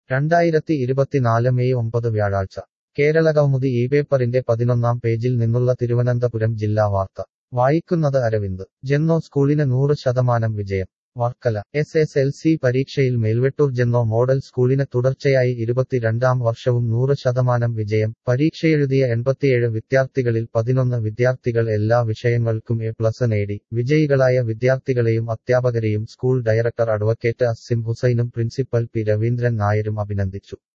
രണ്ടായിരത്തി ഇരുപത്തിനാല് മെയ് ഒമ്പത് വ്യാഴാഴ്ച കേരളകൗമുദി ഈ പേപ്പറിന്റെ പതിനൊന്നാം പേജിൽ നിന്നുള്ള തിരുവനന്തപുരം ജില്ലാ വാർത്ത വായിക്കുന്നത് അരവിന്ദ് ജെന്നോ സ്കൂളിന് നൂറ് ശതമാനം വിജയം Varkala S S L C പരീക്ഷയിൽ മേൽവെട്ടൂർ ജെന്നോ മോഡൽ സ്കൂളിന് തുടർച്ചയായി ഇരുപത്തിരണ്ടാം വർഷവും നൂറ് ശതമാനം വിജയം പരീക്ഷയെഴുതിയ എൺപത്തിയേഴ് വിദ്യാർത്ഥികളിൽ പതിനൊന്ന് വിദ്യാർത്ഥികൾ എല്ലാ വിഷയങ്ങൾക്കും എ പ്ലസ് നേടി വിജയികളായ വിദ്യാർത്ഥികളെയും അധ്യാപകരെയും സ്കൂൾ ഡയറക്ടർ അഡ്വക്കേറ്റ് അസിം ഹുസൈനും പ്രിൻസിപ്പൽ പി രവീന്ദ്രൻ നായരും അഭിനന്ദിച്ചു